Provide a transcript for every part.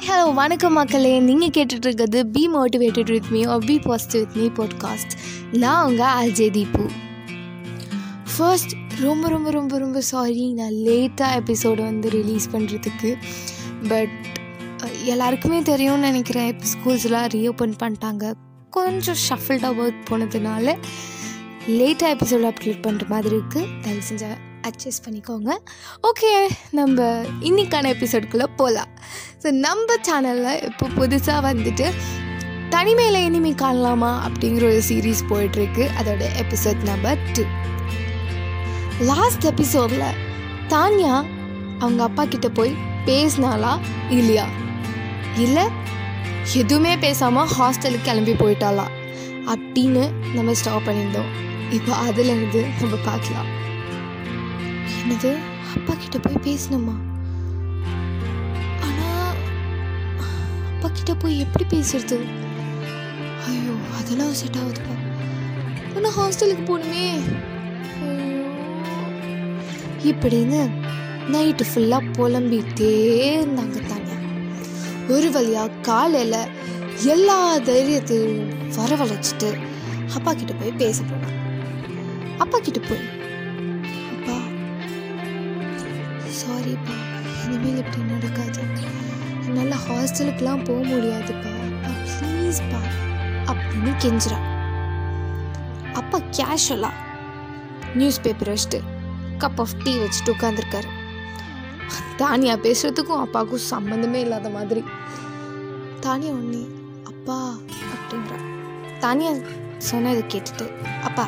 hello வணக்கம் மக்களே நீங்கள் கேட்டுட்டு இருக்கிறது be motivated with me or be positive with me podcast நான் உங்கள் அஜய் தீபு ஃபர்ஸ்ட் ரொம்ப ரொம்ப ரொம்ப ரொம்ப சாரி நான் லேட்டாக எபிசோடு வந்து ரிலீஸ் பண்ணுறதுக்கு பட் எல்லாருக்குமே தெரியும்னு நினைக்கிறேன் இப்போ ஸ்கூல்ஸ்லாம் ரீஓப்பன் பண்ணிட்டாங்க கொஞ்சம் ஷஃபில்டாக ஒர்க் போனதுனால லேட்டாக எபிசோடு அப்லோட் பண்ணுற மாதிரி இருக்குது தயவு செஞ்சு அட்ஜஸ்ட் பண்ணிக்கோங்க ஓகே நம்ம இன்னைக்கான எபிசோடுக்குள்ளே போகலாம் ஸோ நம்ம சேனலில் இப்போ புதுசாக வந்துட்டு தனிமையில் இனிமே காணலாமா அப்படிங்கிற ஒரு சீரீஸ் போயிட்டுருக்கு அதோட எபிசோட் நம்பர் டூ லாஸ்ட் எபிசோடில் தான்யா அவங்க அப்பா கிட்ட போய் பேசினாலா இல்லையா இல்லை எதுவுமே பேசாமல் ஹாஸ்டலுக்கு கிளம்பி போயிட்டாளா அப்படின்னு நம்ம ஸ்டாப் பண்ணியிருந்தோம் இப்போ அதுலேருந்து நம்ம பார்க்கலாம் என்னது அப்பா கிட்ட போய் பேசணுமா ஆனா அப்பா கிட்ட போய் எப்படி பேசுறது ஐயோ அதெல்லாம் செட் ஆகுதுப்பா ஆனால் ஹாஸ்டலுக்கு போகணுமே ஐயோ இப்படின்னு நைட்டு ஃபுல்லாக புலம்பிகிட்டே இருந்தாங்க தானே ஒரு வழியாக காலையில் எல்லா தைரியத்தையும் வரவழைச்சிட்டு அப்பா கிட்ட போய் பேச போனான் அப்பா கிட்ட போய் அப்பா சாரிப்பா இனிமேல் இப்படி நடக்காது என்னால் ஹாஸ்டலுக்குலாம் போக முடியாதுப்பா அப்பா ப்ளீஸ்ப்பா அப்படின்னு கெஞ்சுறா அப்பா கேஷுவலா நியூஸ் பேப்பர் வச்சுட்டு கப் ஆஃப் டீ வச்சுட்டு உட்காந்துருக்காரு தானியா பேசுறதுக்கும் அப்பாவுக்கும் சம்மந்தமே இல்லாத மாதிரி தானியா ஒன்னே அப்பா அப்படின்றா தானியா சொன்னதை கேட்டுட்டு அப்பா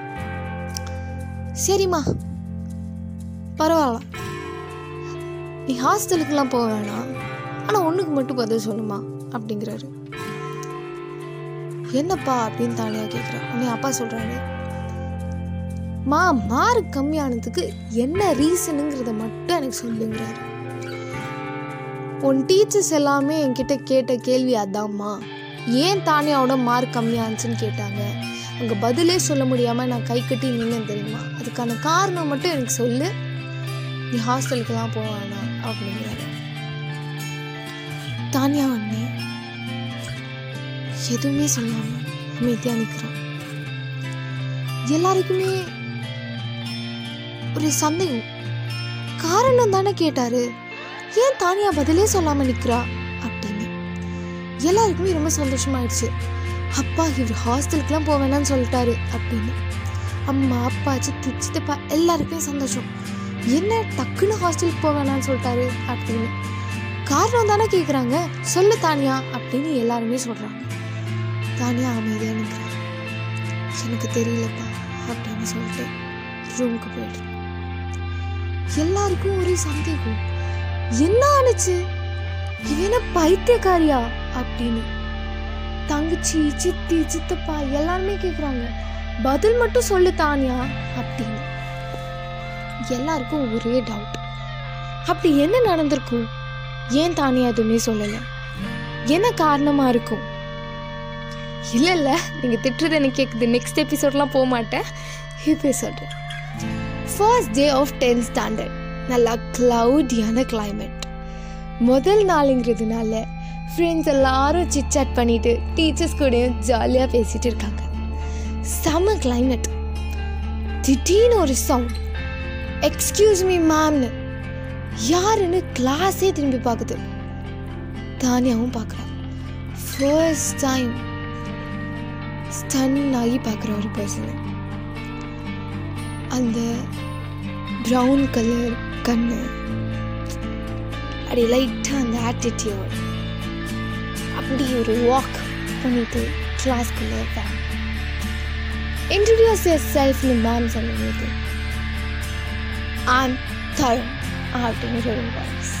சரிம்மா பரவாயில்ல நீ ஹாஸ்டலுக்குலாம் போக வேணாம் ஆனால் ஒன்றுக்கு மட்டும் பதில் சொல்லுமா அப்படிங்கிறாரு என்னப்பா அப்படின்னு தானியா கேட்குறா உடனே அப்பா சொல்கிறாரு மா மார்க் கம்மியானதுக்கு என்ன ரீசனுங்கிறத மட்டும் எனக்கு சொல்லுங்கிறாரு உன் டீச்சர்ஸ் எல்லாமே என்கிட்ட கேட்ட கேள்வி அதாம்மா ஏன் தானியாவோட மார்க் கம்மியானுச்சுன்னு கேட்டாங்க அங்கே பதிலே சொல்ல முடியாமல் நான் கை கட்டி நின்னேன் தெரியுமா அதுக்கான காரணம் மட்டும் எனக்கு சொல்லு நீ ஹாஸ்டலுக்குலாம் போக வேணாம் அப்படிங்கிறாரு தானியா அண்ணே எதுவுமே சொல்லாம அமைதியா நிற்கிறான் எல்லாருக்குமே ஒரு சந்தேகம் காரணம் தானே கேட்டாரு ஏன் தானியா பதிலே சொல்லாம நிக்கிறா அப்படின்னு எல்லாருக்குமே ரொம்ப சந்தோஷமாயிடுச்சு அப்பா இவர் ஹாஸ்டலுக்குலாம் போக வேணாம்னு சொல்லிட்டாரு அப்படின்னு அம்மா அப்பா சித்தி சித்தப்பா எல்லாருக்குமே சந்தோஷம் என்ன டக்குன்னு ஹாஸ்டலுக்கு போக வேணாம்னு சொல்லிட்டாரு அப்படின்னு காரணம் தானே கேட்குறாங்க சொல்லு தானியா அப்படின்னு எல்லாருமே சொல்கிறாங்க தானியா அமைதியாக நிற்கிறாங்க எனக்கு தெரியலப்பா அப்படின்னு சொல்லிட்டு ரூமுக்கு போயிடுறேன் எல்லாருக்கும் ஒரே சந்தேகம் என்ன ஆனுச்சு இவன பைத்தியக்காரியா அப்படின்னு தங்கச்சி சித்தி சித்தப்பா எல்லாருமே கேட்குறாங்க பதில் மட்டும் சொல்லு தானியா அப்படின்னு எல்லாருக்கும் ஒரே டவுட் அப்படி என்ன நடந்திருக்கும் ஏன் தானியா எதுவுமே சொல்லலை என்ன காரணமா இருக்கும் இல்லை இல்லை நீங்கள் திட்டுறது எனக்கு கேட்குது நெக்ஸ்ட் எபிசோட்லாம் போக மாட்டேன் இப்போ சொல்கிறேன் first day of tenth standard நல்லா க்ளவுடியான கிளைமேட் முதல் நாளுங்கிறதுனால ஃப்ரெண்ட்ஸ் எல்லாரும் சிட் சாட் பண்ணிட்டு டீச்சர்ஸ் கூடயும் ஜாலியாக பேசிட்டு இருக்காங்க செம கிளைமேட் திடீர்னு ஒரு சவுண்ட் எக்ஸ்கியூஸ் மீ மேம்னு யாருன்னு கிளாஸே திரும்பி பார்க்குது தானியாவும் பார்க்குறா ஃபர்ஸ்ட் டைம் ஸ்டன் ஆகி பார்க்குற ஒரு பர்சன் அந்த ப்ரௌன் கலர் கண்ணு அப்படி லைட்டாக அந்த ஆட்டிடியூட் அப்படி ஒரு வாக் பண்ணிட்டு கிளாஸ்க்குள்ளே இருப்பாங்க இன்ட்ரடியூஸ் யர் செல்ஃப்னு மேம் சொல்லும்போது ஆம் தருண் அப்படின்னு ஒரு வாய்ஸ்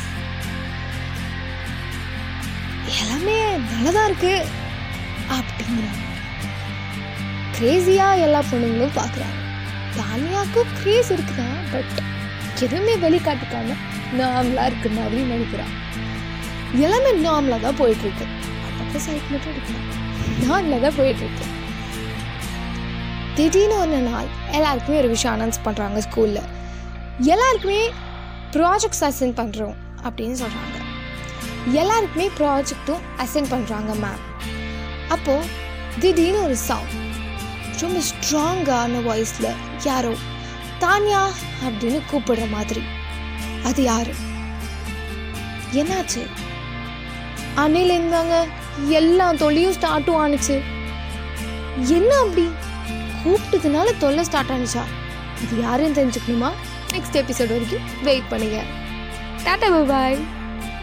எல்லாமே நல்லதா இருக்கு அப்படிங்கிறாங்க கிரேசியாக எல்லா பொண்ணுங்களும் பார்க்குறாங்க தானியாவுக்கும் கிரேஸ் இருக்குதான் பட் எதுவுமே வெளிக்காட்டிக்காம நார்மலாக இருக்க மாதிரி நினைக்கிறான் எல்லாமே நார்மலாக தான் போயிட்டுருக்கு அப்பப்போ சைட் மட்டும் எடுக்கலாம் நார்மலாக தான் போயிட்டுருக்கு திடீர்னு ஒரு நாள் எல்லாருக்குமே ஒரு விஷயம் அனௌன்ஸ் பண்ணுறாங்க ஸ்கூலில் எல்லாருக்குமே ப்ராஜெக்ட்ஸ் அசைன் பண்ணுறோம் அப்படின்னு சொல்கிறாங்க எல்லாருக்குமே ப்ராஜெக்ட்டும் அசைன் பண்ணுறாங்க மேம் அப்போது திடீர்னு ஒரு சவுண்ட் ரொம்ப ஸ்ட்ராங்கான வாய்ஸில் யாரோ தானியா அப்படின்னு கூப்பிடுற மாதிரி அது யாரு என்னாச்சு அன்னையில இருந்தாங்க எல்லா தொல்லையும் ஸ்டார்ட்டும் ஆனுச்சு என்ன அப்படி கூப்பிட்டதுனால தொல்லை ஸ்டார்ட் ஆனுச்சா அது யாருன்னு தெரிஞ்சுக்கணுமா நெக்ஸ்ட் எபிசோட் வரைக்கும் வெயிட் பண்ணுங்க டாட்டா பாய்